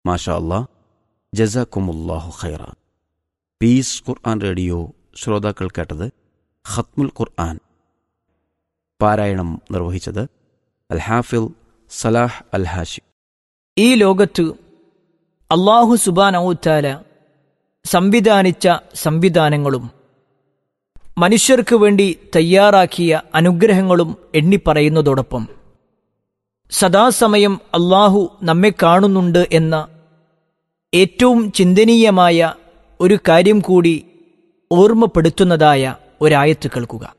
മാഷാ അല്ലാ ജസാക്കുമുല്ലാഹു ഖൈറ പീസ് ഖുർആൻ റേഡിയോ ശ്രോതാക്കൾ കേട്ടത് ഖത്മുൽ ഖുർആൻ പാരായണം നിർവഹിച്ചത് അൽ ഹാഫിൽ സലാഹ് അൽ ഹാഷിം ഈ ലോകത്ത് അള്ളാഹു സുബാനൌത്താല സംവിധാനിച്ച സംവിധാനങ്ങളും മനുഷ്യർക്ക് വേണ്ടി തയ്യാറാക്കിയ അനുഗ്രഹങ്ങളും എണ്ണിപ്പറയുന്നതോടൊപ്പം സദാസമയം അള്ളാഹു നമ്മെ കാണുന്നുണ്ട് എന്ന ഏറ്റവും ചിന്തനീയമായ ഒരു കാര്യം കൂടി ഓർമ്മപ്പെടുത്തുന്നതായ ഒരായത്ത് കേൾക്കുക